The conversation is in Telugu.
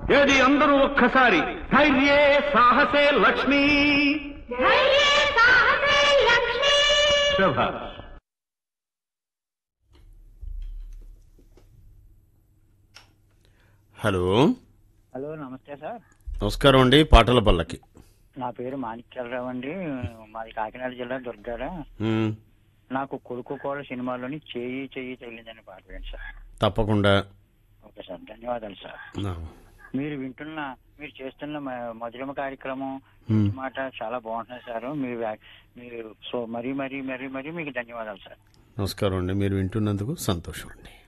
ఏది అందరూ ఒక్కసారి ధైర్యే సాహసే లక్ష్మి ధైర్యే సాహసే లక్ష్మి శభాష్ హలో హలో నమస్తే సార్ నమస్కారం అండి పాటల పల్లకి నా పేరు మాణిక్యాలరావు అండి మాది కాకినాడ జిల్లా దుర్గాడ మ్మ్. నాకు కొడుకు కోళ్ళ సినిమాలోని చేయి చేయి తగిలిందని పాట వేయండి సార్ తప్పకుండా ఓకే సార్ ధన్యవాదాలు సార్ నా- మీరు వింటున్న మీరు చేస్తున్న మ- మధురమ కార్యక్రమం మ్మ్. మాట చాలా బాగుంటుంది సార్ మీరు వ్యా- మీరు సో మరీ మరీ మరీ మరీ మీకు ధన్యవాదాలు సార్ నమస్కారం అండి మీరు వింటున్నందుకు సంతోషం అండి